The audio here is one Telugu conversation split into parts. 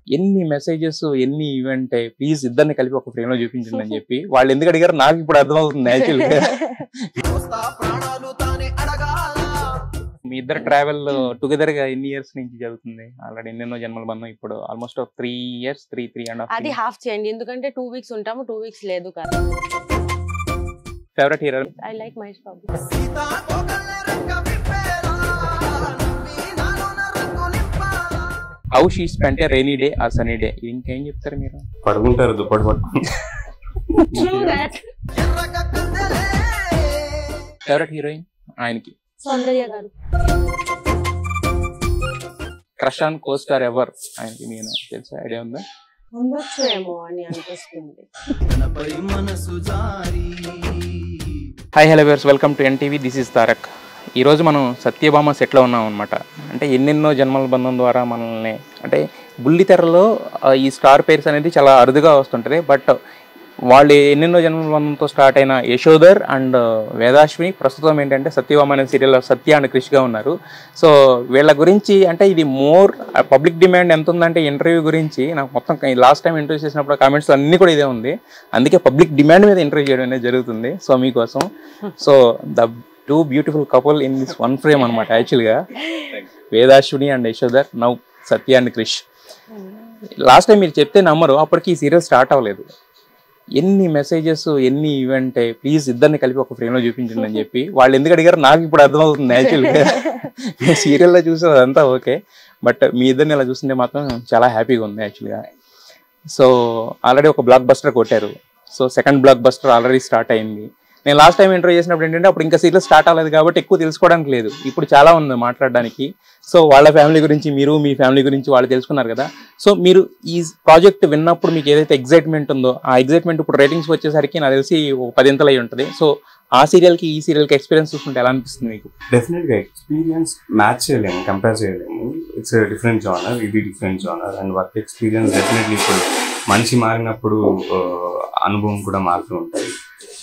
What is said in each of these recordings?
ఎన్ని మెసేజెస్ ఎన్ని ఈవెంట్ ప్లీజ్ ఇద్దరిని కలిపి ఒక ఫ్రేమ్ లో చూపించండి అని చెప్పి వాళ్ళు ఎందుకు అడిగారు నాకు ఇప్పుడు అర్థమవుతుంది యాక్చువల్ గా మీ ఇద్దరు ట్రావెల్ టుగెదర్ గా ఎన్ని ఇయర్స్ నుంచి జరుగుతుంది ఆల్రెడీ ఎన్నెన్నో జన్మల బంధం ఇప్పుడు ఆల్మోస్ట్ ఒక three years three three and అది హాఫ్ హాఫ్ చేయండి ఎందుకంటే టూ వీక్స్ ఉంటాము టూ వీక్స్ లేదు కదా favourite hero I like Mahesh Babu how she spent rainy day ah sunny day ఇంకేం చెప్తారు మీరు పడుకుంటారు దుప్పటి పట్టుకుని ఫేవరెట్ హీరోయిన్ ఆయనకి సౌందర్య గారు క్రష్ ఆన్ కోస్టార్ ఎవర్ ఆయనకి నేను తెలుసా ఐడియా ఉందా ఉండొచ్చు ఏమో అని అనిపిస్తుంది hi hello where's welcome to NTV this is Tarak ఈరోజు మనం సత్యభామ సెట్లో ఉన్నాం అనమాట అంటే ఎన్నెన్నో జన్మల బంధం ద్వారా మనల్ని అంటే బుల్లితెరలో ఆ, ఈ స్టార్ పేర్స్ అనేది చాలా అరుదుగా వస్తుంటుంది బట్ వాళ్ళు ఎన్నెన్నో జన్మల బంధంతో స్టార్ట్ అయిన యశోదర్ అండ్ వేదాశ్విని ప్రస్తుతం ఏంటంటే సత్యభామ అనే సీరియల్లో సత్య అండ్ క్రిష్గా ఉన్నారు సో వీళ్ళ గురించి అంటే ఇది మోర్ పబ్లిక్ డిమాండ్ ఎంత ఉందంటే ఇంటర్వ్యూ గురించి నాకు మొత్తం లాస్ట్ టైం ఇంటర్వ్యూ చేసినప్పుడు కామెంట్స్ అన్నీ కూడా ఇదే ఉంది అందుకే పబ్లిక్ డిమాండ్ మీద ఇంటర్వ్యూ చేయడం అనేది జరుగుతుంది సో మీకోసం so the two beautiful couple in this one frame అనమాట యాక్చువల్గా Vedashwini and Yashodhar now Satya and Krish last time మీరు చెప్తే నమ్మరు అప్పటికి ఈ సీరియల్ స్టార్ట్ అవ్వలేదు ఎన్ని మెసేజెస్ ఎన్ని ఈవెంట్ ప్లీజ్ ఇద్దరిని కలిపి ఒక ఫ్రేమ్ లో చూపించండి అని చెప్పి వాళ్ళు ఎందుకు అడిగారు నాకు ఇప్పుడు అర్థమవుతుంది యాక్చువల్గా సీరియల్లో చూసే అదంతా ఓకే బట్ మీ ఇద్దరిని ఇలా చూస్తుంటే మాత్రం చాలా హ్యాపీగా ఉంది యాక్చువల్గా సో ఆల్రెడీ ఒక బ్లాక్ బస్టర్ కొట్టారు so second blockbuster already start అయింది నేను లాస్ట్ టైం ఇంటర్వ్యూ చేసినప్పుడు ఏంటంటే అప్పుడు ఇంకా సీరియల్ స్టార్ట్ అవ్వలేదు కాబట్టి ఎక్కువ తెలుసుకోవడానికి లేదు ఇప్పుడు చాలా ఉంది మాట్లాడడానికి సో వాళ్ళ ఫ్యామిలీ గురించి మీరు మీ ఫ్యామిలీ గురించి వాళ్ళు తెలుసుకున్నారు కదా సో మీరు ఈ ప్రాజెక్ట్ విన్నప్పుడు మీకు ఏదైతే ఎగ్జైట్మెంట్ ఉందో ఆ ఎగ్జైట్మెంట్ ఇప్పుడు రేటింగ్స్ వచ్చేసరికి నాకు తెలిసి ఒక పదింతలు అయి ఉంటుంది సో ఆ సీరియల్కి ఈ సీరియల్కి ఎక్స్పీరియన్స్ చూసుకుంటే ఎలా అనిపిస్తుంది మీకు డెఫినెట్ గా ఎక్స్పీరియన్స్ మ్యాచ్ చేయలేము కంపేర్ చేయలేము ఇట్స్ డిఫరెంట్ జానర్ ఇది different genre and work experience definitely ఇప్పుడు మనిషి మారినప్పుడు ఆ, అనుభవం కూడా మారుతూ ఉంటాయి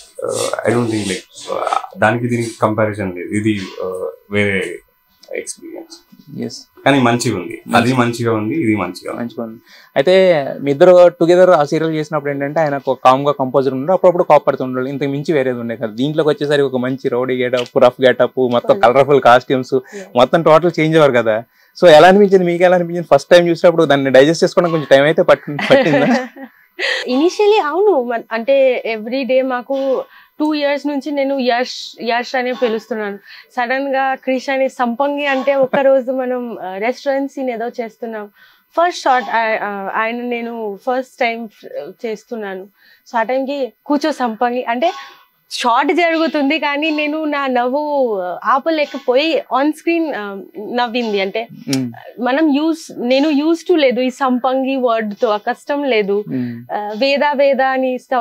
ఐ డోంట్ థింక్ లైక్ దానికి దీనికి కంపారిజన్ లేదు ఇది ఆ, వేరే ఎక్స్పీరియన్స్ ఎస్ కానీ మంచిగా ఉంది అది మంచిగా ఉంది ఇది మంచిగా ఉంది మంచిగా ఉంది అయితే మీ ఇద్దరు టుగెదర్ ఆ సీరియల్ చేసినప్పుడు ఏంటంటే ఆయన ఒక కామ్ గా కంపోజర్ ఉండే అప్పుడప్పుడు కాపడుతూ ఉండాలి ఇంతకు మించి వేరేది ఉండే కదా దీంట్లోకి వచ్చేసరికి ఒక మంచి రౌడీ గెటప్ రఫ్ గెటప్ మొత్తం కలర్ఫుల్ కాస్ట్యూమ్స్ మొత్తం టోటల్ చేంజ్ అవ్వరు కదా సో ఎలా అనిపించింది మీకు ఎలా అనిపించింది ఫస్ట్ టైం చూసినప్పుడు దాన్ని డైజెస్ట్ చేసుకోవడం కొంచెం టైం అయితే పట్టింది పట్టిందా ఇనిషియలీ అవును మ- అంటే ఎవ్రీ డే మాకు టూ ఇయర్స్ నుంచి నేను యష్ యష్ అనే పిలుస్తున్నాను సడన్ గా క్రిష్ అనే సంపంగి అంటే ఒక రోజు మనం రెస్టారెంట్ సీన్ ఏదో చేస్తున్నాం ఫస్ట్ షార్ట్ ఆయన నేను ఫస్ట్ టైం చేస్తున్నాను సో ఆ టైంకి కూర్చో సంపంగి అంటే షార్ట్ జరుగుతుంది కానీ నేను నా నవ్వు ఆపలేకపోయి ఆన్ స్క్రీన్ నవ్వింది అంటే ఉమ్, మనం యూస్ నేను యూస్ టు లేదు ఈ సంపంగి వర్డ్ తో ఆ కష్టం లేదు ఉమ్, ఆ, వేద వేద అని స్ట-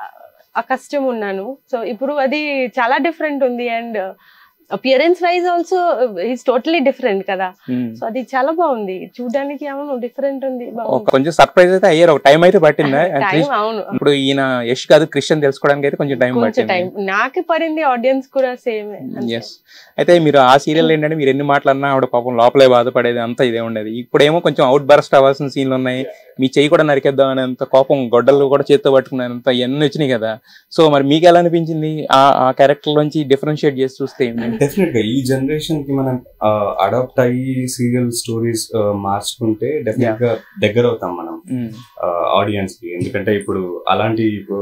ఆ కష్టం ఉన్నాను సో ఇప్పుడు అది చాలా డిఫరెంట్ ఉంది and appearance wise also is totally different కదా ఉమ్. సో అది చాలా బాగుంది చూడడానికి అవును డిఫరెంట్ ఉంది ఒక బాగుంది కొంచెం సర్ప్రైజ్ అయితే అయ్యారు ఒక టైం అయితే పట్టిందా టైం అవును ఇప్పుడు ఈయన యష్ కాదు క్రిస్టియన్ తెలుసుకోవడానికి అయితే కొంచెం టైం కొంచెం పట్టింది టైం నాకు పడింది ఆడియన్స్ కూడా సేమ్ ఎస్ అయితే మీరు ఆ సీరియల్ ఏంటంటే మీరు ఎన్ని మాటలన్నా ఆవిడ పాపం లోపలే బాధపడేది అంతా ఇదే ఉండేది ఇప్పుడేమో కొంచెం అవుట్ బర్స్ట్ అవ్వాల్సిన సీన్లు ఉన్నాయి మీ చెయ్యి కూడా నరికేద్దాం అనేంత కోపం గొడ్డలు కూడా చేత్తో పట్టుకునేంత ఇవన్నీ వచ్చినాయి కదా సో మరి మీకు ఎలా అనిపించింది ఆ ఆ క్యారెక్టర్ నుంచి డిఫరెన్షియేట్ చేసి చూస్తే ఏమి? డెఫినెట్ గా ఈ జనరేషన్ కి మనం అడాప్ట్ అయ్యి సీరియల్ స్టోరీస్ మార్చుకుంటే డెఫినెట్ గా దగ్గర అవుతాం మనం ఉమ్, ఆడియన్స్ కి ఎందుకంటే ఇప్పుడు అలాంటి ఆ,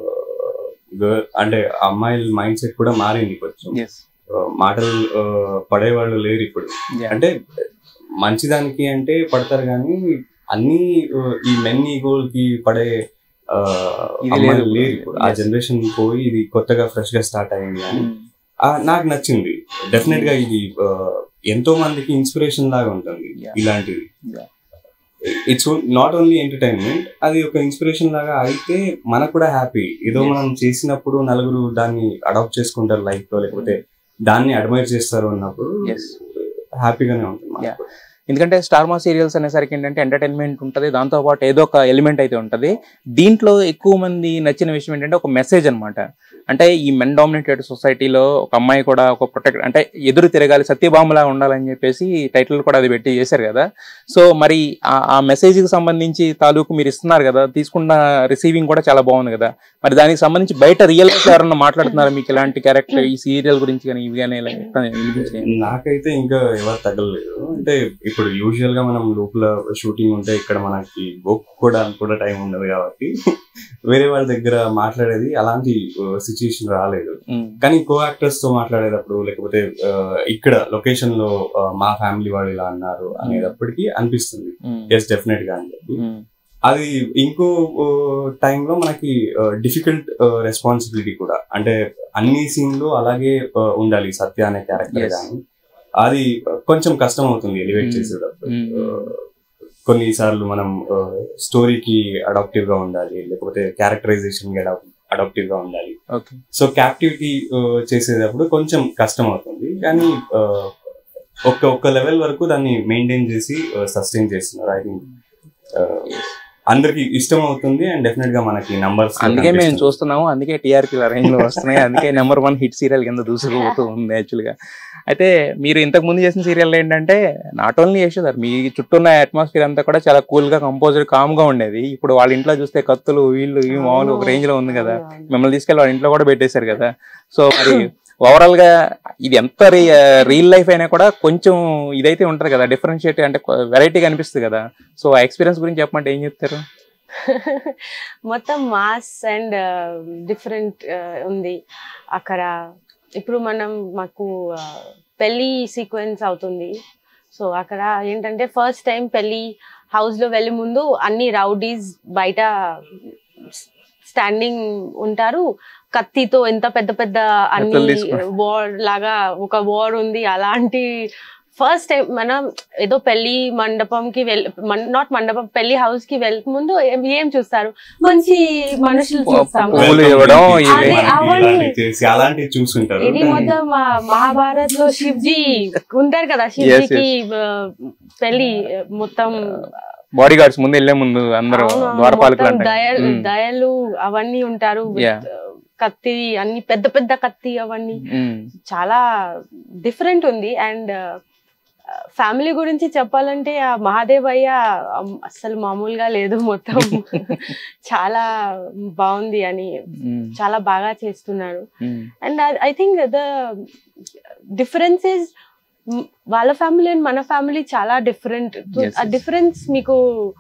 girl- అంటే అమ్మాయిల మైండ్ సెట్ కూడా మారింది కొంచెం yes, ఆ, మాటలు ఆ, పడేవాళ్ళు లేరు ఇప్పుడు yeah, అంటే మంచిదానికి అంటే పడతారు కానీ అన్ని ఆ, ఈ మెన్ ఈగోల్ కి పడే ఆ, ఇది అమ్మాయిలు లేదు. లేరు ఇప్పుడు ఆ Yes. జనరేషన్ పోయి ఇది కొత్తగా ఫ్రెష్ గా స్టార్ట్ అయింది అని ఉమ్, ఆ, నాకు నచ్చింది డెఫినెట్ గా ఇది ఆ, ఎంతో మందికి ఇన్స్పిరేషన్ లాగా ఉంటుంది Yeah. ఇలాంటిది Yeah. It's not only entertainment అది ఒక ఇన్స్పిరేషన్ లాగా అయితే మనకు కూడా హ్యాపీ ఏదో Yes. మనం చేసినప్పుడు నలుగురు దాన్ని అడాప్ట్ చేసుకుంటారు లైఫ్ లో లేకపోతే దాన్ని అడ్మైర్ చేస్తారు అన్నప్పుడు Yes. హ్యాపీగానే ఉంటుంది మనకు Yeah. కూడా. ఎందుకంటే స్టార్ మా సీరియల్స్ అనేసరికి ఏంటంటే ఎంటర్టైన్మెంట్ ఉంటుంది దాంతోపాటు ఏదో ఒక ఎలిమెంట్ అయితే ఉంటుంది దీంట్లో ఎక్కువ మంది నచ్చిన విషయం ఏంటంటే ఒక మెసేజ్ అన్నమాట అంటే ఈ మెన్ డామినేటెడ్ సొసైటీలో ఒక అమ్మాయి కూడా ఒక ప్రొటెక్ట్ అంటే ఎదురు తిరగాలి సత్యభామలా ఉండాలని చెప్పేసి టైటిల్ కూడా అది పెట్టి చేశారు కదా సో మరి ఆ- ఆ మెసేజ్ కి సంబంధించి తాలూకు మీరు ఇస్తున్నారు కదా తీసుకున్న రిసీవింగ్ కూడా చాలా బాగుంది కదా మరి దానికి సంబంధించి బయట రియల్ లైఫ్ ఎవరన్నా మాట్లాడుతున్నారా మీకు ఇలాంటి క్యారెక్టర్ ఈ సీరియల్ గురించి కానీ ఇవి కానీ ఇలా ఎప్పుడైనా వినిపించినాయా? నాకైతే ఇంకా ఎవరు తగ్గలేదు అంటే ఇప్పుడు యూజువల్ గా మనం లోపల షూటింగ్ ఉంటే ఇక్కడ మనకి ఒప్పుకోవడానికి కూడా టైం ఉండదు కాబట్టి వేరే వాళ్ళ దగ్గర మాట్లాడేది అలాంటి సిచ్యుయేషన్ రాలేదు ఉమ్, కానీ కో యాక్టర్స్ తో మాట్లాడేటప్పుడు లేకపోతే ఆ, ఇక్కడ లొకేషన్ లో ఆ, మా ఫ్యామిలీ వాళ్ళు ఇలా అన్నారు అనేటప్పటికి అనిపిస్తుంది ఉమ్, ఎస్ డెఫినెట్ గా అని చెప్పి ఉమ్, అది ఇంకో టైంలో మనకి డిఫికల్ట్ రెస్పాన్సిబిలిటీ కూడా అంటే అన్ని సీన్ లో అలాగే ఆ, ఉండాలి సత్య అనే క్యారెక్టర్ Yes. కానీ అది కొంచెం కష్టం అవుతుంది ఎలివేట్ Mm. చేసేటప్పుడు Mm. ఆ, కొన్నిసార్లు మనం స్టోరీకి అడాప్టివ్ గా ఉండాలి లేకపోతే క్యారెక్టరైజేషన్ కి అడాప్టివ్ గా ఉండాలి ఓకే సో క్యాప్టివిటీ చేసేటప్పుడు కొంచెం కష్టం అవుతుంది కానీ ఆ, ఒక్క ఒక్క లెవెల్ వరకు దాన్ని మెయింటైన్ చేసి సస్టైన్ చేస్తున్నారు ఐ థింక్ అందరికి ఇష్టం అవుతుంది అండ్ డెఫినెట్ గా మనకి నంబర్స్ అందుకే మేము చూస్తున్నాము అందుకే టీఆర్పీ రేంజ్ లో వస్తున్నాయి అందుకే నెంబర్ వన్ హిట్ సీరియల్ కింద దూసుకుపోతూ ఉంది యాక్చువల్ గా అయితే మీరు ఇంతకు ముందు చేసిన సీరియల్ ఏంటంటే నాట్ ఓన్లీ యశోదర్ మీ చుట్టూ ఉన్న అట్మాస్ఫియర్ అంతా కూడా చాలా కూల్ గా కంపోజ్డ్ కామ్ గా ఉండేది ఇప్పుడు వాళ్ళ ఇంట్లో చూస్తే కత్తులు వీళ్ళు ఇవి మామూలు ఒక రేంజ్ లో ఉంది కదా అవును. మిమ్మల్ని తీసుకెళ్ళి వాళ్ళ ఇంట్లో కూడా పెట్టేశారు కదా సో మరి ఓవరాల్ గా ఇది ఎంత రియల్ లైఫ్ అయినా కూడా కొంచెం ఇదైతే ఉంటది కదా డిఫరెన్షియేట్ అంటే వెరైటీగా అనిపిస్తుంది కదా సో ఆ ఎక్స్పీరియన్స్ గురించి చెప్పమంటే ఏం చెప్తారు మొత్తం మాస్ అండ్ డిఫరెంట్ ఉంది అక్కడ ఇప్పుడు మనం మాకు ఆ, పెళ్లి సీక్వెన్స్ అవుతుంది సో అక్కడ ఏంటంటే ఫస్ట్ టైం పెళ్లి హౌస్ లో వెళ్ళే ముందు అన్ని రౌడీస్ బయట స్టాండింగ్ ఉంటారు కత్తితో ఎంత పెద్ద పెద్ద అన్ని కత్తులు తీసుకొని. వార్ లాగా ఒక వార్ ఉంది అలాంటి ఫస్ట్ టైం మనం ఏదో పెళ్లి మండపంకి వెళ్ నాట్ మండపం పెళ్లి హౌస్ కి వెళ్ళక ముందు ఏం- ఏం చూస్తారు మంచి మనుషులు చూస్తాం పువ్వులు పువ్వులు ఇవ్వడం, అదే, ఇవి. అవన్నీ. చేసి అలాంటివి చూసుంటారు ఇది కానీ మొత్తం మా మహాభారత్ లో శివ్జీ ఉంటారు కదా శివ్జీకి ఆ, పెళ్లి ఆ, మొత్తం బాడీ గార్డ్స్ ముందు వెళ్లే ముందు అందరూ అవును, అవును, ద్వారపాలకులు మొత్తం అంటే దయలు దయలు అవన్నీ ఉంటారు with, Yeah. ఆ, కత్తి అన్ని పెద్ద పెద్ద కత్తి అవన్నీ చాలా డిఫరెంట్ ఉంది అండ్ ఫ్యామిలీ గురించి చెప్పాలంటే ఆ మహాదేవ్ అయ్య అమ్, అస్సలు మామూలుగా లేదు మొత్తం చాలా బాగుంది అని చాలా బాగా చేస్తున్నారు and I think the difference is వాళ్ళ ఫ్యామిలీ అండ్ మన ఫ్యామిలీ చాలా different Yes, ah yes. Difference మీకు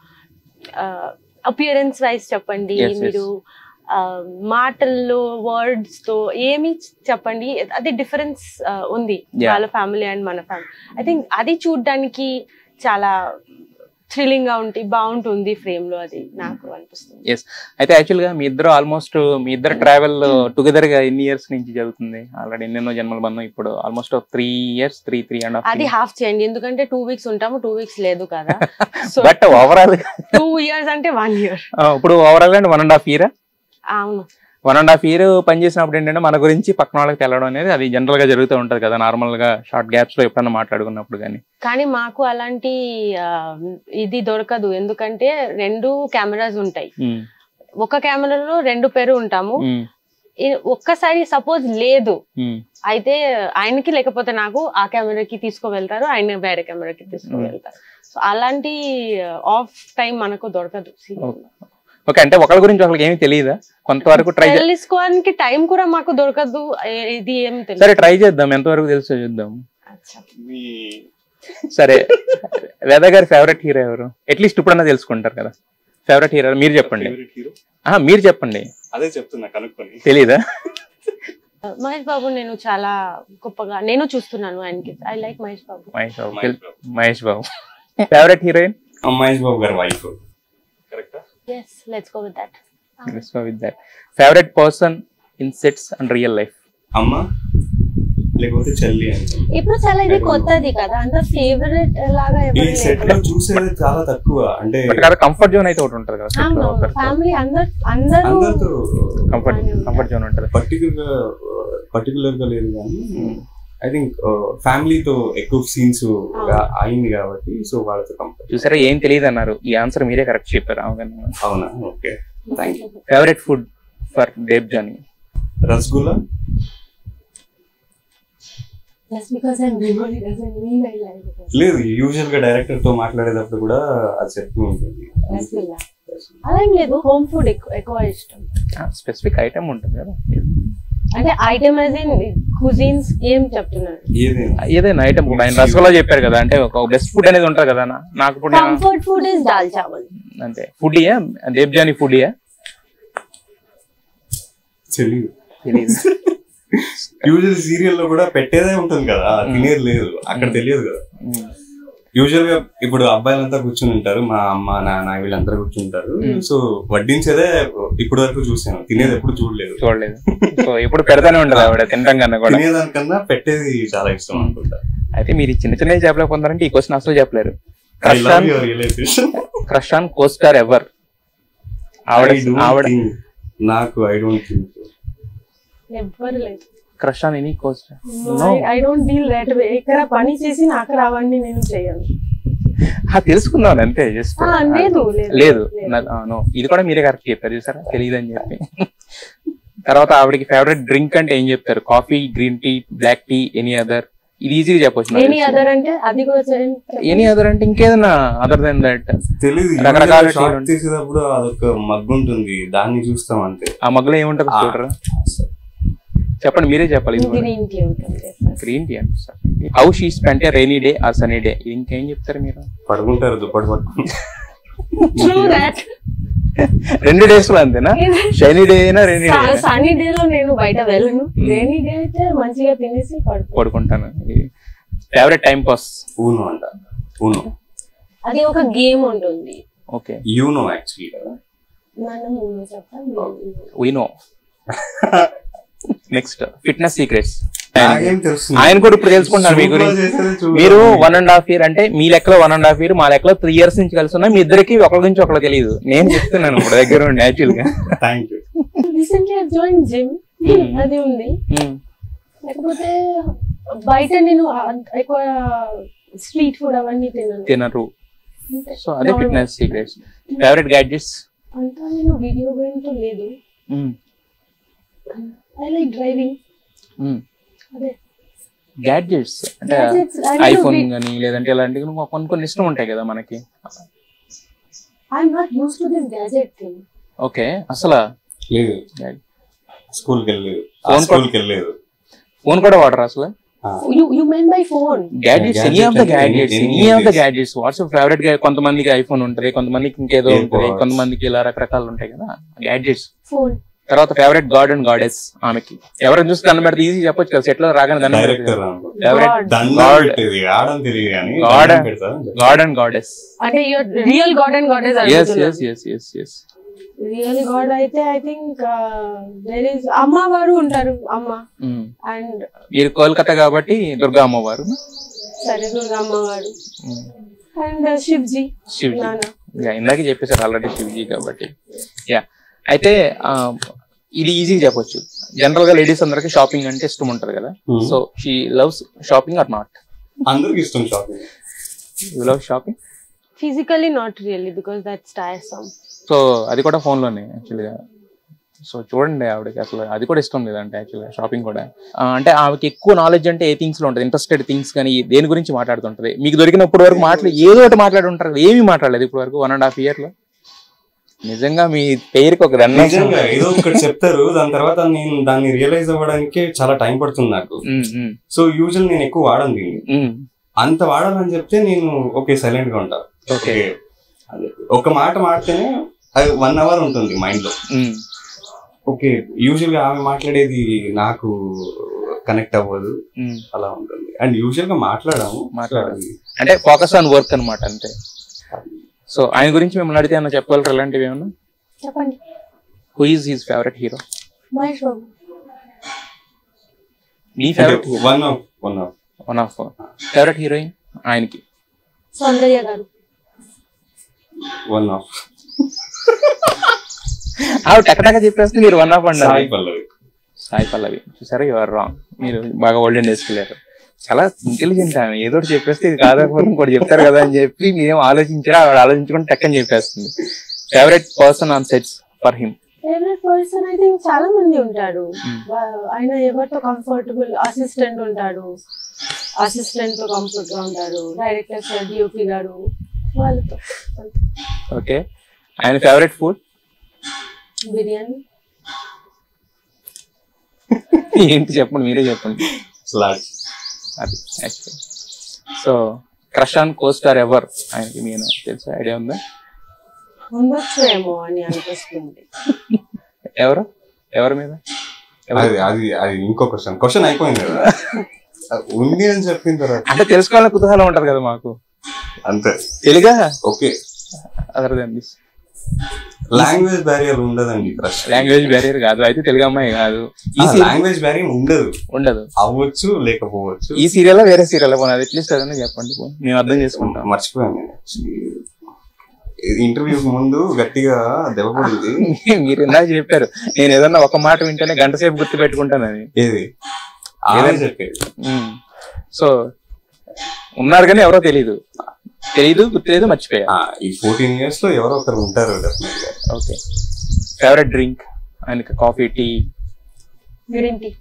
అపియరెన్స్ వైజ్ చెప్పండి Yes, yes. మీరు ఆ, మాటల్లో వర్డ్స్ తో ఏమి చెప్పండి అది డిఫరెన్స్ ఉంది Yeah. వాళ్ళ ఫ్యామిలీ అండ్ మన ఫ్యామిలీ ఐ థింక్ అది చూడడానికి చాలా థ్రిల్లింగ్ గా ఉంటుంది బాగుంటుంది ఫ్రేమ్ లో అది నాకు అనిపిస్తుంది అయితే యాక్చువల్ గా మీ ఇద్దరు ఆల్మోస్ట్ మీ ఇద్దరు ట్రావెల్ టుగెదర్ గా ఎన్ని ఇయర్స్ నుంచి జరుగుతుంది ఆల్రెడీ ఎన్నెన్నో జన్మల బంధం ఇప్పుడు almost three years three three and అది హాఫ్ హాఫ్ చేయండి ఎందుకంటే టూ వీక్స్ ఉంటాము టూ వీక్స్ లేదు కదా so but overall two years అంటే వన్ ఇయర్ ఇప్పుడు overall and one and half year అవును వన్ అండ్ హాఫ్ ఇయర్ పనిచేసినప్పుడు ఏంటంటే మన గురించి పక్కన వాళ్ళకి తెలవడం అనేది అది జనరల్ గా జరుగుతూ ఉంటది కదా నార్మల్ గా షార్ట్ గ్యాప్స్ లో ఎప్పుడన్నా మాట్లాడుకున్నప్పుడు కానీ కానీ మాకు అలాంటి ఆ, ఇది దొరకదు ఎందుకంటే రెండు కెమెరాస్ ఉంటాయి ఒక కెమెరాలో రెండు పేరు ఉంటాము ఈ- ఒక్కసారి సపోజ్ లేదు అయితే ఆయనకి లేకపోతే నాకు ఆ కెమెరాకి తీసుకువెళ్తారు ఆయన వేరే కెమెరాకి తీసుకువెళ్తారు సో అలాంటి ఆఫ్ టైం మనకు దొరకదు ఓకే అంటే ఒకరి గురించి ఒకరికి ఏమీ తెలియదా కొంతవరకు ట్రై తెలుసుకోవడానికి టైం కూడా మాకు దొరకదు ఏ- ఇది ఏం సరే తెలియదు ట్రై చేద్దాం ఎంతవరకు తెలుసో చూద్దాం అచ్చా. సరే వేద గారి ఫేవరెట్ హీరో ఎవరు అట్లీస్ట్ ఇప్పుడన్నా తెలుసుకుంటారు కదా ఫేవరెట్ హీరో మీరు చెప్పండి హీరో ఆహా, మీరు చెప్పండి అదే చెప్తున్నా కనుక్కొని తెలీదా మహేష్ బాబు నేను చాలా గొప్పగా నేను చూస్తున్నాను ఆయనకి I like Mahesh Babu Mahesh Babu Mahesh Babu. Mahesh Babu favourite heroine Mahesh Babu గారి వైఫ్ కరెక్టా yes let's go with that with that favourite person in sets and real life అమ్మ లేకపోతే చెల్లి అని ఇప్పుడు చాలా ఇది కొత్తది కదా అంత ఫేవరెట్ లాగా ఈ ఎవరు సెట్ లో చూసేది చాలా తక్కువ అంటే బట్ కదా కంఫర్ట్ జోన్ అయితే ఒకటి ఉంటుంది కదా set లో ఒకరికి. ఫ్యామిలీ అందరు అందరూ అందరితో కంఫర్ట్ కంఫర్ట్ జోన్ ఉంటుంది పర్టికులర్ గా పర్టికులర్ గా లేదు కానీ ఐ థింక్ ఫ్యామిలీతో ఎక్కువ సీన్స్ అయింది కాబట్టి సో వాళ్ళతో కంఫర్ట్ చూసారా ఏం తెలియదు అన్నారు ఈ ఆన్సర్ మీరే కరెక్ట్ చెప్పారు అవునా అవునా okay thank you favourite food for Dev Johnny rasgulla Just because I'm Bengali doesn't mean I like it. లేదు యూజువల్ గా డైరెక్టర్ తో మాట్లాడేటప్పుడు కూడా అది చెప్తూ ఉంటుంది Rasgulla. అలా ఏం లేదు హోమ్ ఫుడ్ ఎక్కువ ఎక్కువ ఇష్టం స్పెసిఫిక్ ఐటమ్ ఉంటుంది కదా అంటే ఐటమ్ యాజ్ ఇన్ కుజిన్స్ ఏం చెప్తున్నారు ఏదైనా ఏదైనా ఐటమ్ కూడా ఆయన రసగుల్లా చెప్పారు కదా అంటే ఒక బెస్ట్ ఫుడ్ అనేది ఉంటుంది కదా నా- నాకు ఇప్పుడు నేను- comfort food is dal chawal అంతే ఫుడ్యా దేవ్ జానీ ఫుడ్యా తెలియదు తెలియదు యూజువల్ సీరియల్ లో కూడా పెట్టేదే ఉంటుంది కదా తినేది లేదు అక్కడ తెలియదు కదా యూజువల్ గా ఇప్పుడు అబ్బాయిలంతా కూర్చుని ఉంటారు మా అమ్మ నాన్న వీళ్ళందరూ కూర్చుంటారు సో వడ్డించేదే ఇప్పటి వరకు చూసాను తినేది ఎప్పుడు చూడలేదు చూడలేదు సో ఎప్పుడు పెడతానే ఉంటుంది ఆవిడ తినడం కన్నా కూడా తినేదానికన్నా పెట్టేది చాలా ఇష్టం అనుకుంటా అయితే మీరు ఈ చిన్న చిన్నవి చెప్పలేకపోతున్నారంటే ఈ క్వశ్చన్ అసలు చెప్పలేరు I love your realisation crush on costar ever ఆవిడ ఆవిడ నాకు ఐ డోంట్ థింక్ ఎవ్వరు లేదు crush on any costar I don't deal that way ఇక్కడ పని చేసి నాకు రావండి నేను చేయను తెలుసుకుందాం అంతే జస్ట్ ఆ, లేదు, లేదు, లేదు లేదు. నా- ఆ, no. ఇది కూడా మీరే కరెక్ట్ చెప్పారు చూసారా తెలియదు అని చెప్పి తర్వాత ఆవిడకి ఫేవరెట్ డ్రింక్ అంటే ఏం చెప్తారు coffee green tea black tea any other ఇది ఈజీగా చెప్పొచ్చు ఎనీ అదర్ అంటే అది కూడా చేయండి ఎనీ అదర్ అంటే ఇంకేదన్నా అదర్ దెన్ దట్ తెలియదు రకరకాల టీలు షార్ట్ ఉంటాయి. తీసేటప్పుడు అదొక మగ్గు ఉంటుంది దాన్ని చూస్తాం అంతే ఆ మగ్గులో ఏముంటుంది ఆ. చూడరా చెప్పండి మీరే చెప్పాలి ఇది గ్రీన్ టీ ఉంటుంది గ్రీన్ టీ అంటే how she spent rainy day ah sunny day ఇంకేం చెప్తారు మీరు పడుకుంటారు దుప్పటి పట్టుకుని ట్రూ దాట్ రెండు డేస్ లో అంతేనా షైనీ డే అయినా రెయినీ డే సన్నీ డే లో నేను బయట వెళ్ళను రైనీ డే అయితే మంచిగా తినేసి పడుకో పడుకుంటాను ఫేవరెట్ టైం పాస్ ఊనో అంట ఊనో అది ఒక గేమ్ ఉంటుంది ఓకే యూనో యాక్చువల్లీ కదా మనం చెప్తాం వినో నెక్స్ట్ ఫిట్నెస్ సీక్రెట్స్ నాకేం తెలుస్తుంది ఆయన కూడా ఇప్పుడు తెలుసుకుంటున్నారు మీ Shoot లో గురించి చేసేది చూడు. మీరు వన్ అండ్ హాఫ్ ఇయర్ అంటే మీ లెక్కలో వన్ అండ్ హాఫ్ ఇయర్ మా లెక్కలో త్రీ ఇయర్స్ నుంచి కలిసి ఉన్నా మీ ఇద్దరికి ఒకరి గురించి ఒకరు తెలియదు నేను చెప్తున్నాను ఇప్పుడు దగ్గర ఉండి యాక్చువల్ గా thank you recently join gym అది ఉంది లేకపోతే బయట నేను అంత ఎక్కువ స్ట్రీట్ ఫుడ్ అవన్నీ తినను తినరు అంతే. సో అదే Normal. Fitness secrets favourite gadgets అంతా నేను వీడియో గేమ్ తో లేదు ఐ లైక్ డ్రైవింగ్ అదే గ్యాడ్జెట్స్ అంటే Gadgets, I don't iPhone know, కానీ లేదంటే ఇలాంటివి కొన్ని కొన్ని ఇష్టం ఉంటాయి కదా మనకి I'm not use to this gadget thing okay అసలు లేదు స్కూల్కి వెళ్ళలేదు Phone స్కూల్కి వెళ్ళలేదు ఫోన్ కూడా వాడరు అసలు you you mean by phone gadgets any gadget of the అంటే gadgets any- any of the any gadgets what's favourite కొంతమందికి ఐఫోన్ ఉంటుంది కొంతమందికి ఇంకేదో Airpods. ఉంటుంది కొంతమందికి ఇలా రకరకాలు ఉంటాయి కదా గ్యాడ్జెట్స్ ఫోన్ తర్వాత ఫేవరెట్ గాడ్ అండ్ గాడెస్ ఆమెకి ఎవరైనా చూసి దండం పెడితే ఈజీ చెప్పొచ్చు కదా సెట్ లో రాగానే దండం డైరెక్టర్ ఫేవరెట్ దండం God. పెట్టేది ఆడని తెలియదు కానీ God. దండం పెడతారు అని చెప్పి. గాడ్ అండ్ గాడెస్ అంటే your real god and goddess yes yes yes yes yes real god అయితే ఐ థింక్ దేర్ ఇస్ అమ్మవారు ఉంటారు అమ్మ అండ్ మీరు కోల్కతా కాబట్టి దుర్గా అమ్మవారు సరే దుర్గా అమ్మవారు అండ్ శివ్జీ శివజీ నాన్న యా ఇందాక చెప్పేశారు ఆల్రెడీ శివజీ కాబట్టి యా అయితే ఆ, ఇది ఈజీ చెప్పొచ్చు జనరల్ గా లేడీస్ అందరికి షాపింగ్ అంటే ఇష్టం ఉంటది కదా Hmm. So she loves shopping or not అందరికి ఇష్టం shopping you love shopping physically not really because that's tiresome so అది కూడా phone లోనే యాక్చువల్గా సో చూడండి ఆవిడకి అసలు అది కూడా ఇష్టం లేదంటే యాక్చువల్గా షాపింగ్ కూడా ఆ, అంటే ఆమెకి ఎక్కువ నాలెడ్జ్ అంటే ఏ థింగ్స్ లో ఉంటుంది ఇంట్రెస్టెడ్ థింగ్స్ కానీ దేని గురించి మాట్లాడుతుంటది మీకు దొరికినప్పుడు వరకు మాటలు ఏదో ఒకటి మాట్లాడి ఉంటారు కదా, ఏమీ మాట్లాడలేదు ఇప్పుడు వరకు వన్ అండ్ హాఫ్ ఇయర్ లో నిజంగా మీ పేరుకి ఒక రన్ నిజంగా ఏదో ఒకటి చెప్తారు దాని తర్వాత నేను దాన్ని రియలైజ్ అవ్వడానికి చాలా టైం పడుతుంది నాకు సో యూజువల్ నేను ఎక్కువ వాడను దీన్ని అంత వాడాలని చెప్తే నేను ఓకే సైలెంట్ గా ఉంటా ఓకే అదే ఒక మాట మాడితేనే అది వన్ అవర్ ఉంటుంది మైండ్ లో ఓకే యూజువల్ గా ఆమె మాట్లాడేది నాకు కనెక్ట్ అవ్వదు అలా ఉంటుంది అండ్ యూజువల్ గా మాట్లాడాము మాట్లాడాము. అంటే ఫోకస్ ఆన్ వర్క్ అన్నమాట అంతే సో ఆయన గురించి మిమ్మల్ని అడిగితే ఏమన్నా చెప్పగలరు ఇలాంటివి ఏమన్నా చెప్పండి who is his favourite hero Mahesh Babu మీ favourite hero one of one of one of favourite heroine ఆయనకి సౌందర్య గారు వన్ ఆఫ్ ఆవిడ టకటక చెప్పేస్తే మీరు వన్ ఆఫ్ సాయి అన్నారు పల్లవి సాయి పల్లవి చూసారా యువర్ రాంగ్ మీరు బాగా ఓల్డెన్ డేస్కి వెళ్ళారు చాలా ఇంటెలిజెంట్ ఆమె ఏదో ఒకటి చెప్పేస్తే ఇది కాదకపోతే ఇంకోటి చెప్తారు కదా అని చెప్పి మేము ఆలోచించరా ఆవిడ ఆలోచించుకుంటే టక్కని చెప్పేస్తుంది favourite person on sets for him favourite person I think చాలా మంది ఉంటారు వా- ఆయన ఎవరితో కంఫర్టబుల్ అసిస్టెంట్ ఉంటాడు అసిస్టెంట్ తో కంఫర్ట్ గా ఉంటారు డైరెక్టర్ సార్ డిఓపి గారు వాళ్ళతో ఓకే ఆయన ఫేవరెట్ ఫుడ్ బిర్యానీ ఏంటి చెప్పండి మీరే చెప్పండి స్లాట్ అది actually so crush on costar ever ఆయనకి మీరు తెలుసా ఐడియా ఉందా ఉండొచ్చు ఏమో అని అనిపిస్తుంది ఎవరు ఎవరి మీద ఎవరు? అది అది అది ఇంకో క్వశ్చన్ క్వశ్చన్ అయిపోయింది కదా అది ఉంది అని చెప్పిన తర్వాత అంటే తెలుసుకోవాలని కుతూహలం ఉంటది కదా మాకు అంతే తెలుగా okay other then this language barrier ఉండదండి క్రష్ లాంగ్వేజ్ బ్యారియర్ కాదు అయితే తెలుగు అమ్మాయి కాదు ఈ serial లాంగ్వేజ్ బ్యారియర్ ఉండదు ఉండదు అవ్వచ్చు లేకపోవచ్చు ఈ సీరియల్ వేరే సీరియల్ పోనీ అట్లీస్ట్ అదన్నా చెప్పండి పోనీ. మేము అర్థం చేసుకుంటాం మర్చిపోయాను నేను ఇంటర్వ్యూ ముందు గట్టిగా దెబ్బ పడింది మీరు ఇందాక చెప్పారు నేను ఏదన్నా ఒక మాట వింటేనే గంట సేపు గుర్తు పెట్టుకుంటానని ఏది ఆమె చెప్పేది సో ఉన్నారు కానీ ఎవరో తెలియదు తెలియదు గుర్తులేదు మర్చిపోయా ఆ, ఈ ఫోర్టీన్ ఇయర్స్ లో ఎవరో ఒకరు ఉంటారు డెఫినెట్ గా ఓకే ఫేవరెట్ డ్రింక్ ఆయనకి coffee tea green tea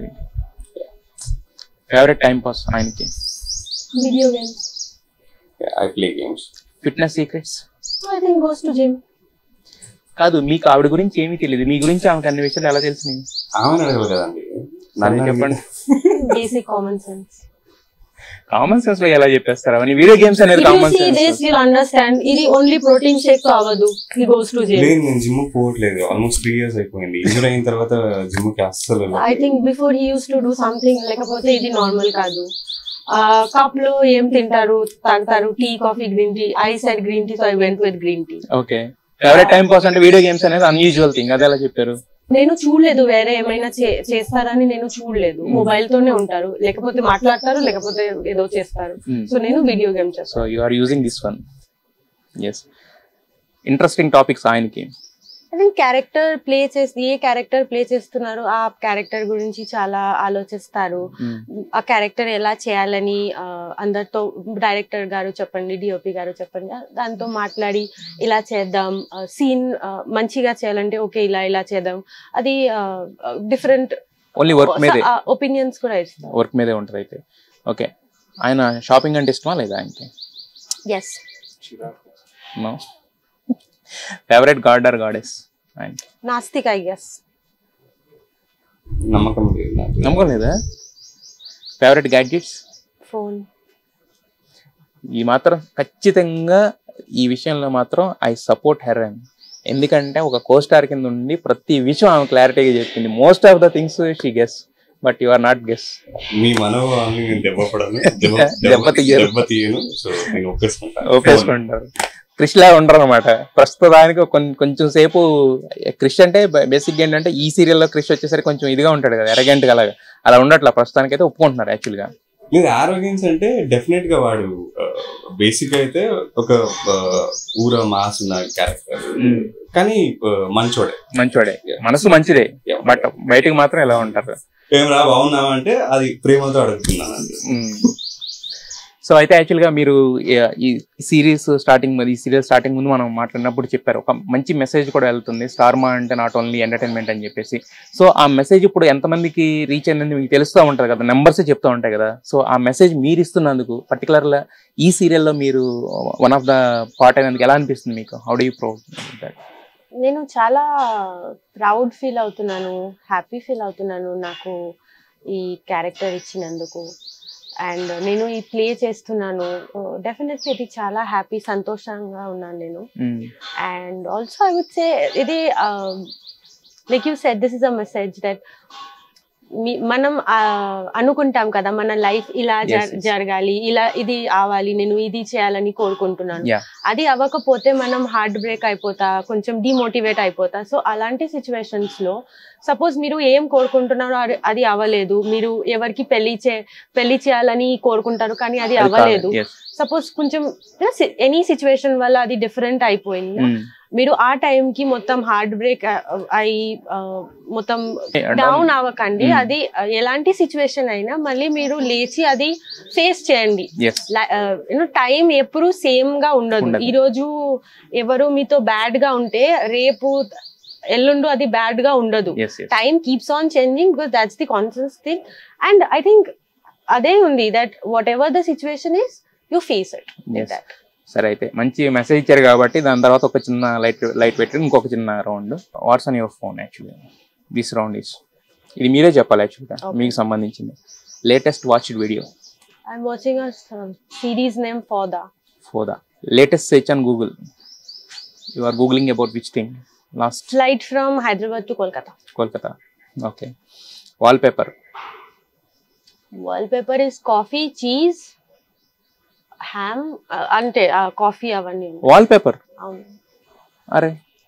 favourite time pass ఆయనకి video games I play games fitness secrets I think goes to gym కాదు మీకు ఆవిడ గురించి ఏమీ తెలియదు మీ గురించి ఆమెకు అన్ని విషయాలు ఎలా తెలిసినాయి ఆమె అడగదు కదండి సరే నన్ను చెప్పండి basic common sense common sense లో ఎలా చెప్పేస్తారు అవన్నీ వీడియో గేమ్స్ అనేది If you common see this, sense you'll understand. ఇది ఓన్లీ ప్రోటీన్ షేక్ తో అవ్వదు he goes to gym లేదు నేను జిమ్ పోవట్లేదు ఆల్మోస్ట్ త్రీ ఇయర్స్ అయిపోయింది ఇంజూర్ అయిన తర్వాత జిమ్ కి అస్సలు I think before he use to do something లేకపోతే ఇది నార్మల్ కాదు కప్ లో ఏం తింటారు తాగుతారు tea coffee green tea I said green tea so I went with green tea okay favourite time pass అంటే వీడియో గేమ్స్ అనేది అన్యూజువల్ థింగ్ అది ఎలా చెప్పారు నేను చూడలేదు వేరే ఏమైనా చే- చేస్తారని నేను చూడలేదు మొబైల్ తోనే ఉంటారు లేకపోతే మాట్లాడతారు లేకపోతే ఏదో చేస్తారు Hmm. సో నేను వీడియో గేమ్ చేస్తాను so you are using this one yes interesting topics ఆయనకి ఐ థింక్ క్యారెక్టర్ ప్లే చేసి ఏ క్యారెక్టర్ ప్లే చేస్తున్నారు ఆ క్యారెక్టర్ గురించి చాలా ఆలోచిస్తారు ఆ క్యారెక్టర్ ఎలా చేయాలని ఆ, అందరితో డైరెక్టర్ గారు చెప్పండి డిఓపి గారు చెప్పండి దాంతో మాట్లాడి ఇలా చేద్దాం సీన్ మంచిగా చేయాలంటే ఓకే ఇలా ఇలా చేద్దాం అది డిఫరెంట్ ఓన్లీ వర్క్ మీదే ఒపీనియన్స్ కూడా ఇస్తాం వర్క్ మీదే ఉంటుంది అయితే ఓకే ఆయన షాపింగ్ అంటే ఇష్టమా లేదా ఆయనకి yes no favourite god or goddess ఆయనకి నాస్తిక్ ఐ గెస్ నమ్మకం లేదు నాకు నమ్మకం లేదా ఫేవరెట్ గ్యాడ్జెట్స్ ఫోన్ ఈ మాత్రం ఖచ్చితంగా ఈ విషయంలో మాత్రం ఐ సపోర్ట్ హెర్ అండ్ ఎందుకంటే ఒక కోస్టార్ కింద ఉండి ప్రతి విషయం ఆమె క్లారిటీగా చెప్పింది most of the things she guess but you are not guess మీ మనోభావాన్ని నేను దెబ్బపడను దెబ్బ దెబ్బ తీయను. దెబ్బ తీయను సో నేను ఒప్పేసుకుంటాను ఒప్పేసుకుంటారు క్రిష్ లా ఉండరు అనమాట ప్రస్తుతానికి కొం- కొంచెం సేపు క్రిష్ అంటే బేసిక్ ఏంటంటే ఈ సీరియల్లో క్రిష్ వచ్చేసరికి కొంచెం ఇదిగా ఉంటాడు కదా ఎరగెంట్ గా అలాగా అలా ఉండట్లా ప్రస్తుతానికి అయితే ఒప్పుకుంటున్నారు యాక్చువల్ గా లేదు ఆరోగ్యన్స్ అంటే డెఫినెట్ గా వాడు బేసిక్ అయితే ఒక ఆ, ఊర మాస్ ఉన్న క్యారెక్టర్ కానీ ఆ, మంచోడే మంచోడే మనసు మంచిదే బట్ బయటికి మాత్రం ఎలా ఉంటారు ఏం రా బాగున్నావా అంటే అది ప్రేమతో అడుగుతున్నాను అంతే సో అయితే యాక్చువల్ గా మీరు ఈ- ఈ సిరీస్ స్టార్టింగ్ ఈ సీరియల్ స్టార్టింగ్ ముందు మనం మాట్లాడినప్పుడు చెప్పారు ఒక మంచి మెసేజ్ కూడా వెళ్తుంది స్టార్మా అంటే నాట్ ఓన్లీ ఎంటర్టైన్మెంట్ అని చెప్పేసి సో ఆ మెసేజ్ ఇప్పుడు ఎంతమందికి రీచ్ అయిందని మీకు తెలుస్తూ ఉంటుంది కదా నెంబర్స్ చెప్తూ ఉంటాయి కదా సో ఆ మెసేజ్ మీరు ఇస్తున్నందుకు పర్టికులర్ గా ఈ సీరియల్లో మీరు వన్ ఆఫ్ ద పార్ట్ అయినందుకు ఎలా అనిపిస్తుంది మీకు హౌ డూ యూ ప్రో నేను చాలా ప్రౌడ్ ఫీల్ అవుతున్నాను హ్యాపీ ఫీల్ అవుతున్నాను నాకు ఈ క్యారెక్టర్ ఇచ్చినందుకు అండ్ నేను ఈ ప్లే చేస్తున్నాను డెఫినెట్లీ ఇది చాలా హ్యాపీ సంతోషంగా ఉన్నాను నేను and also I would say ఇది like you set this is a message that మనం ఆ, అనుకుంటాం కదా మన లైఫ్ ఇలా Yes, జర- yes. జరగాలి ఇలా ఇది అవ్వాలి నేను ఇది చేయాలని కోరుకుంటున్నాను యా అది అవ్వకపోతే మనం హార్ట్ బ్రేక్ అయిపోతా కొంచెం డిమోటివేట్ అయిపోతా సో అలాంటి సిచ్యువేషన్స్ లో సపోజ్ మీరు ఏం కోరుకుంటున్నారో అది- అది అవ్వలేదు మీరు ఎవరికి పెళ్లి చే పెళ్లి చేయాలని కోరుకుంటారు కానీ అది అవ్వలేదు సపోజ్ కొంచెం ఎనీ సిచ్యువేషన్ వల్ల అది డిఫరెంట్ అయిపోయింది మీరు ఆ time కి మొత్తం హార్ట్ బ్రేక్ అయి ఆ, మొత్తం down. డౌన్ అవ్వకండి Hmm. అది ఆ, ఎలాంటి సిచ్యువేషన్ అయినా మళ్ళీ మీరు లేచి అది ఫేస్ చేయండి ఎస్ యూనో టైం ఎప్పుడు సేమ్ గా ఉండదు ఉండదు. ఈ రోజు ఎవరు మీతో బ్యాడ్ గా ఉంటే రేపు ఎల్లుండు అది బ్యాడ్ గా ఉండదు as as time keeps on changing because that's the constant thing and I think అదే ఉంది that whatever the situation is you face it Yes. సరే అయితే మంచి మెసేజ్ ఇచ్చారు కాబట్టి దాని తర్వాత ఒక చిన్న లైట్ లైట్ పెట్టి ఇంకొక చిన్న round what's on your phone actually this round is ఇది మీరే చెప్పాలి యాక్చువల్గా Okay. మీకు సంబంధించింది latest watched video I'm watching a series name Fauda Fauda latest search on Google you are googling about which thing last flight from Hyderabad to Kolkata Kolkata okay wallpaper wallpaper is coffee cheese ham అంటే కాఫీ అవన్నీ ఉన్నాయి. వాల్ పేపర్ అవును అరే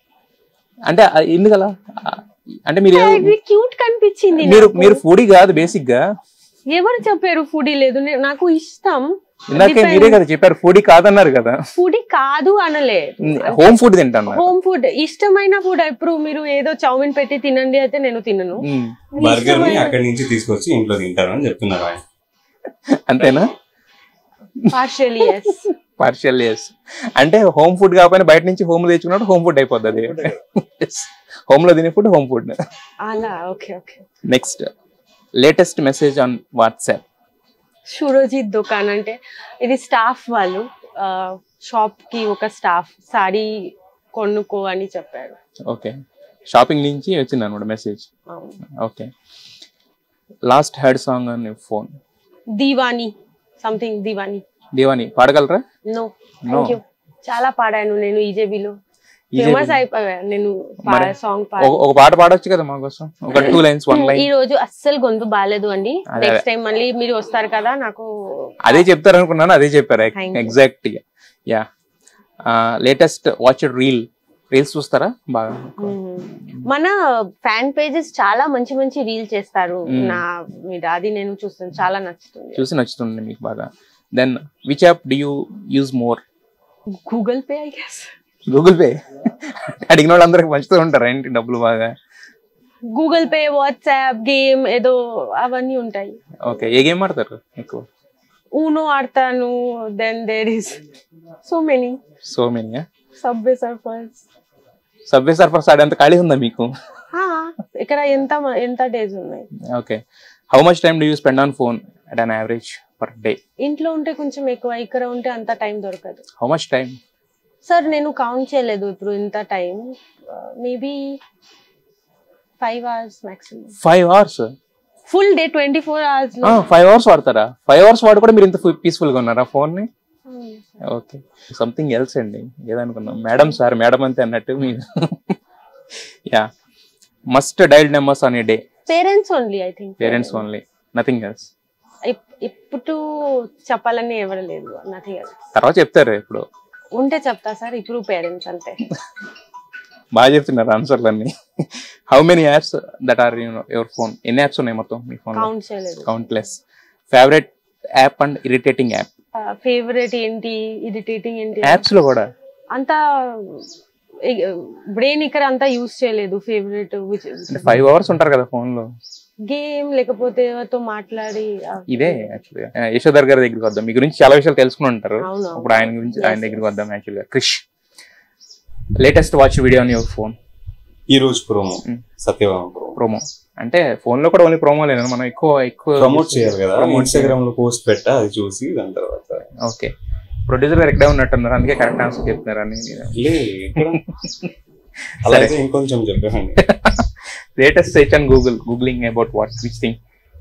అంటే ఆ, ఎందుకలా ఆ, అంటే మీరు ఇది క్యూట్ కనిపించింది మీరు నాకు. మీరు ఫుడీ కాదు బేసిక్ గా ఎవరు చెప్పారు ఫుడీ లేదు నే- నాకు ఇష్టం ఇందాకే మీరే కదా చెప్పారు ఫుడీ కాదన్నారు కదా ఫుడీ కాదు అనలే హోమ్ ఫుడ్ తింటాను హోమ్ ఫుడ్ ఇష్టమైన ఫుడ్ ఇప్పుడు మీరు ఏదో చౌమిన్ పెట్టి తినండి అయితే నేను తినను బర్గర్ ని అక్కడి నుంచి తీసుకొచ్చి ఇంట్లో తింటారు అని చెప్తున్నారు ఆయన అంతేనా పార్షియలీ ఎస్ పార్షియల్ ఎస్ అంటే హోమ్ ఫుడ్ కాకపోయినా బయట నుంచి హోమ్ తెచ్చుకున్నట్టు హోమ్ ఫుడ్ అయిపోతుంది హోమ్ లో తినే ఫుడ్ హోమ్ ఫుడ్ అలా okay okay next latest message on WhatsApp Surojit దుకాన్ అంటే ఇది స్టాఫ్ వాళ్ళు షాప్ కి ఒక స్టాఫ్ సారీ కొనుక్కో అని చెప్పారు ఓకే షాపింగ్ నుంచి వచ్చింది అనమాట మెసేజ్ అవును. Okay last heard song on phone Deewani something Deewani Deewani పాడగలరా నో థ్యాంక్ యూ చాలా పాడాను నేను ఈజేబీలో EJB ఫేమస్ అయిపోయా నేను మరి సాంగ్ ఒక- ఒక పాట పాడొచ్చు కదా మా కోసం ఒక టూ లైన్స్ వన్ ఈ లైన్ రోజు అస్సలు గొంతు బాగాలేదు అండి అదే, నెక్స్ట్ టైం మళ్ళీ మీరు వస్తారు కదా నాకు అదే చెప్తారు అనుకున్నాను అదే చెప్పారు Thank you. ఎగ్జాక్ట్ గా yeah latest watch reel reels చూస్తారా బాగా మ్మ్. మన ఫ్యాన్ పేజెస్ చాలా మంచి మంచి రీల్ చేస్తారు మ్మ్. నా మీద అది నేను చూస్తాను చాలా నచ్చుతుంది చూసి నచ్చుతుంది మీకు బాగా then which app do you use more Google Pay I guess Google Pay అడిగిన వాళ్ళందరికి పంచుతూ ఉంటారు ఏంటి డబ్బులు బాగా గూగుల్ పే వాట్సాప్ గేమ్ ఏదో అవన్నీ ఉంటాయి ఓకే ఏ గేమ్ ఆడతారు ఎక్కువ ఊనో ఆడతాను then there is so many so many Subway Surfers Subway Surfers ఆడేంత ఖాళీ ఉందా మీకు ఇక్కడ ఎంత మ- ఎంత డేస్ ఉన్నాయి okay how much time do you spend on phone at an average per day ఇంట్లో ఉంటే కొంచెం ఎక్కువ ఇక్కడ ఉంటే అంత టైం దొరకదు హౌ మచ్ టైం సార్ నేను కౌంట్ చేయలేదు ఇప్పుడు ఇంత time maybe five hours maximum five hours full day twenty four hours లో ఫైవ్ అవర్స్ వాడతారా ఫైవ్ అవర్స్ వాడు కూడా మీరు ఇంత పీస్ఫుల్ గా ఉన్నారా ఫోన్ ని ఓకే సంథింగ్ ఎల్స్ అండి ఏదనుకున్నాం మేడం సార్ మేడం అంతే అన్నట్టు మీరు yeah must dialled numbers on a day parents only I think parents only nothing else ఇప్పుడు చెప్పాలని ఎవరు లేదు నథింగ్ తర్వాత చెప్తారు ఇప్పుడు ఉంటే చెప్తా సార్ ఇప్పుడు పేరెంట్స్ అంతే బాగా చెప్తున్నారు ఆన్సర్లు అన్ని how many apps that are your phone ఎన్ని యాప్స్ ఉన్నాయి మొత్తం మీ ఫోన్ కౌంట్ చేయలేదు countless favourite app and irritating app favourite ఏంటి ఇరిటేటింగ్ ఏంటి యాప్స్ లో కూడా అంత బ్రెయిన్ ఇక్కడ అంతా యూస్ చేయలేదు ఫేవరెట్ అంటే ఫైవ్ అవర్స్ ఉంటారు కదా ఫోన్ లో గేమ్ లేకపోతే ఎవరితో మాట్లాడి ఆ, ఇదే యాక్చువల్గా యశోధర్ గారి దగ్గరికి వద్దాం మీ గురించి చాలా విషయాలు తెలుసుకుని ఉంటారు అవును, అవును. ఇప్పుడు ఆయన గురించి ఆయన దగ్గరికి వద్దాం యాక్చువల్గా Krish latest watch video on your phone ఈ రోజు promo Mm. Satyabhama promo promo అంటే ఫోన్ లో కూడా ఓన్లీ ప్రోమో లేదు మనం ఎక్కువ ఎక్కువ ప్రమోట్ చేయాలి కదా Promote ఇన్స్టాగ్రామ్ లో పోస్ట్ పెట్టా అది చూసి దాని తర్వాత ఓకే ప్రొడ్యూసర్ గారు ఎక్కడే ఉన్నట్టున్నారు అందుకే కరెక్ట్ ఆన్సర్ చెప్తున్నారు అని లే ఇక్కడ అలా అయితే ఇంకొంచెం చెప్పండి latest search and Google googling about what which thing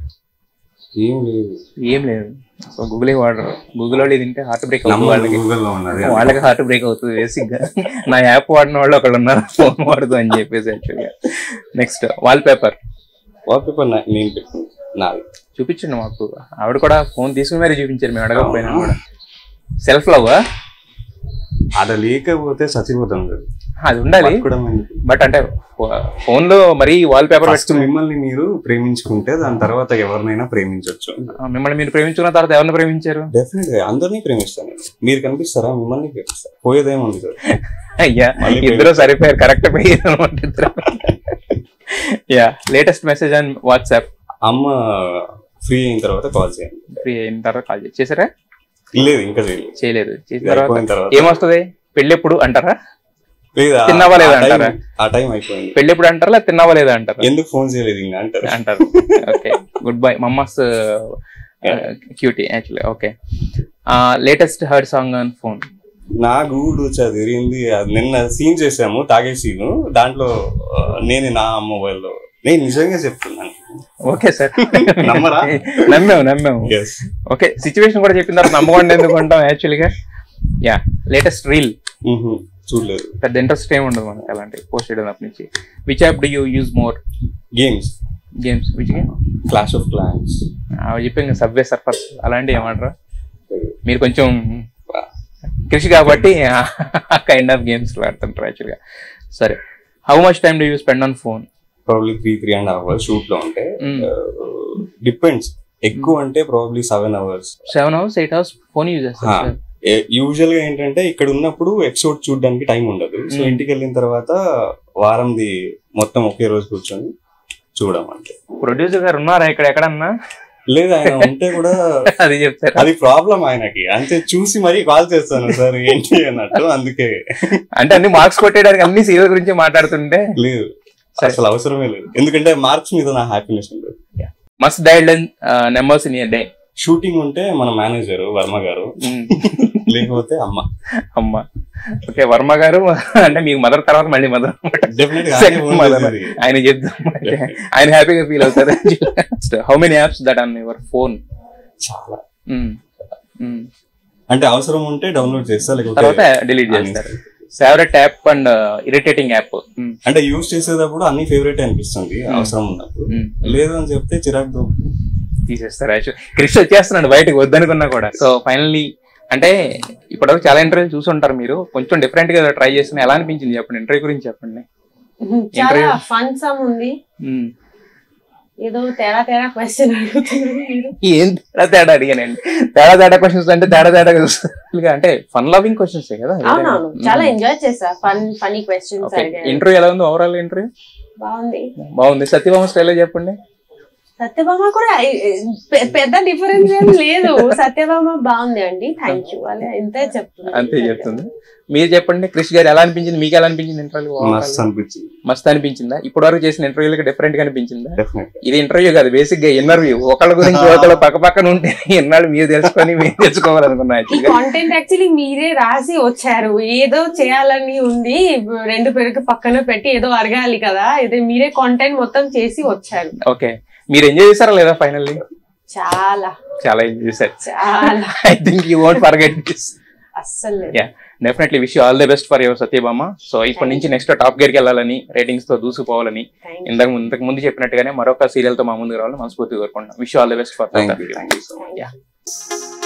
ఏం లేదు ఏం లేదు సో గూగుల్ వాడరు గూగుల్ వాళ్ళు తింటే హార్ట్ బ్రేక్ అవుతుంది నంబర్ వాళ్ళకి గూగుల్ లో ఉన్నది వాళ్ళకి హార్ట్ బ్రేక్ అవుతుంది బేసిక్ గా నా యాప్ వాడిన వాళ్ళు అక్కడ ఉన్నారు ఫోన్ వాడదు అని చెప్పేసి యాక్చువల్గా next wallpaper wallpaper నేను పెట్టింది నాది చూపించండి మాకు ఆవిడ కూడా ఫోన్ తీసుకుని మరీ చూపించారు మేము అడగకపోయినా కూడా సెల్ఫ్ లవ్ అది లేకపోతే చచ్చిపోతాం కదా అది ఉండాలి పట్టుకోవడం ఎందుకు? బట్ అంటే ఫోన్ లో మరీ వాల్ పేపర్ ఫస్ట్ మిమ్మల్ని మీరు ప్రేమించుకుంటే దాని తర్వాత ఎవరినైనా ప్రేమించవచ్చు మిమ్మల్ని మీరు ప్రేమించుకున్న తర్వాత ఎవరిని ప్రేమించారు డెఫినెట్ గా అందరినీ ప్రేమిస్తాను నేను. మీరు కనిపిస్తారా మిమ్మల్ని ప్రేమిస్తారు పోయేదేముంది సార్ అయ్యా మళ్ళీ ఇద్దరు సరిపోయారు కరెక్ట్ ఇద్దరు yeah latest message on WhatsApp అమ్మ ఫ్రీ అయిన తర్వాత కాల్ చేయండి ఫ్రీ అయిన తర్వాత కాల్ చేసారా లేదు ఇంకా చేయలేదు చేయలేదు చేసిన ఇది తర్వాత అయిపోయిన తర్వాత ఏమొస్తుంది పెళ్ళి ఎప్పుడు అంటారా లేదా తిన్నావా లేదా ఆ time- అంటారా? ఆ టైం అయిపోయింది పెళ్ళి ఎప్పుడు అంటారా లేదా తిన్నావా లేదా అంటారా ఎందుకు ఫోన్ చేయలేదు ఇంకా అంటారు అంటారు okay goodbye mumma's cutie actually okay latest heard song on phone నా గూడు చదివింది అది నిన్న సీన్ చేసాము తాగే సీన్ దాంట్లో ఆ, నేను నా మొబైల్లో నేను నిజంగా చెప్తున్నాను ఓకే సార్ నమ్మరా? నమ్మాము నమ్మాము ఎస్ ఓకే సిచ్యువేషన్ కూడా చెప్పిన తర్వాత నమ్మకుండా ఎందుకు ఉంటాం యాక్చువల్గా యా లేటెస్ట్ రీల్ చూడలేదు పెద్ద ఇంట్రెస్ట్ ఏమి ఉండదు మనకి అలాంటి పోస్ట్ చేయడం అప్పటి నుంచి which app do you use more games games which game Clash of Clans అవి చెప్పాం సబ్వే సర్ఫర్స్ అలాంటివి ఏమంటారా మీరు కొంచెం కృషి కాబట్టి కైండ్ ఆఫ్ గేమ్స్ ఆడుతుంటారు యాక్చువల్గా సరే how much time do you spend on phone probably three three and half hours shoot లో ఉంటే Mm. డిపెండ్స్ ఎక్కువ అంటే probably seven hours seven hours eight hours phone use చేస్తారు యూజువల్ గా ఏంటంటే ఇక్కడ ఉన్నప్పుడు ఎపిసోడ్ చూడడానికి టైం ఉండదు సో Mm. ఇంటికి వెళ్ళిన తర్వాత వారంది మొత్తం ఒకే రోజు కూర్చొని చూడమంటే ప్రొడ్యూసర్ గారు ఉన్నారా ఇక్కడ ఎక్కడన్నా లేదు ఆయన ఉంటే కూడా అది చెప్తారు అది ప్రాబ్లం ఆయనకి అంతే చూసి మరీ కాల్ చేస్తాను సార్ ఏంటి అన్నట్టు అందుకే అంటే అన్ని మార్క్స్ కొట్టేయడానికి అన్ని సీరియల్ గురించి మాట్లాడుతుంటే లేదు సరే. అసలు అవసరమే లేదు ఎందుకంటే మార్క్స్ మీద నా హ్యాపీనెస్ ఉండదు must dialled numbers in day shooting ఉంటే మన మేనేజర్ వర్మ గారు లేకపోతే అమ్మ అమ్మ ఓకే వర్మ గారు అంటే మీకు మదర్ తర్వాత మళ్ళీ మదర్ డెఫినెట్ గా Second mother. ఆయన చెప్తాం అంటే ఆయన హ్యాపీగా ఫీల్ అవుతారు how many apps that on your phone చాలా అంటే అవసరం ఉంటే డౌన్లోడ్ చేస్తా తర్వాత లేకపోతే డిలీట్ చేస్తారు favourite app and irritating app అంటే యూజ్ చేసేటప్పుడు అన్ని ఫేవరెట్ అనిపిస్తుంది అవసరం ఉన్నప్పుడు లేదు అని చెప్తే చిరాకు తీసేస్తారు యాక్చువల్ క్రిష్ వచ్చేస్తున్నాడు బయటకు వద్దనుకున్నా కూడా సో ఫైనల్లీ అంటే ఇప్పటివరకు చాలా ఇంటర్వ్యూ చూసి ఉంటారు మీరు కొంచెం డిఫరెంట్ గా ట్రై చేసిన ఎలా అనిపించింది చెప్పండి ఇంటర్వ్యూ గురించి చెప్పండి చాలా Interview. ఫన్ సమ్ ఉంది మ్మ్. ఏదో తేడా తేడా క్వశ్చన్ అడుగుతున్నారు మీరు ఏం తేడా తేడా అడిగానండి తేడా తేడా క్వశ్చన్స్ అంటే తేడా తేడా questions. అంటే ఫన్ లవింగ్ క్వశ్చన్స్ కదా అవునవును చాలా ఎంజాయ్ చేసా ఫన్ ఫనీ క్వశ్చన్స్ అడిగాను ఇంటర్వ్యూ ఎలా ఉంది ఓవరాల్ ఇంటర్వ్యూ బాగుంది బాగుంది సత్యభామ స్టైల్లో చెప్పండి సత్యభామ కూడా ఐ- పె- పెద్ద డిఫరెన్స్ ఏం లేదు సత్యభామ బాగుంది అండి థ్యాంక్ యూ అలా ఇంతే చెప్తుంది అంతే చెప్తుంది మీరు చెప్పండి క్రిష్ గారు ఎలా అనిపించింది మీకు ఎలా అనిపించింది ఇంటర్వ్యూ మస్తు అనిపించింది మస్తు అనిపించిందా ఇప్పటి వరకు చేసిన ఇంటర్వ్యూలకి డిఫరెంట్ గా అనిపించిందా డెఫినెట్ ఇది ఇంటర్వ్యూ కాదు బేసిక్ గా ఇంటర్వ్యూ ఒకళ్ళ గురించి ఒకళ్ళు పక్క పక్కన ఉంటే ఎన్నాళ్ళు మీరు తెలుసుకొని మీరు తెలుసుకోవాలనుకున్నా ఈ యాక్చువల్గా కాంటెంట్ యాక్చువల్లీ మీరే రాసి వచ్చారు ఏదో చేయాలని ఉంది రెండు పేరుకి పక్కన పెట్టి ఏదో అరగాలి కదా ఇది మీరే కాంటెంట్ మొత్తం చేసి వచ్చారు ఓకే మీరు ఎంజాయ్ చేశారా లేదా ఫైనల్లీ చాలా చాలా ఎంజాయ్ చేశారు చాలా I think you won't forget this అస్సలు లేదు. Yeah definitely wish all the best for your Satyabhama so ఇప్పటి నుంచి నెక్స్ట్ టాప్ గేర్ కి వెళ్ళాలని రేటింగ్స్ తో దూసుకుపోవాలని Thank you. ఇంతకు ఇంతకు ముందు చెప్పినట్టుగానే మరొక సీరియల్ తో మా ముందుకు రావాలని మనస్ఫూర్తిగా కోరుకుంటున్నాం wish all the best for thank you thank you so much yeah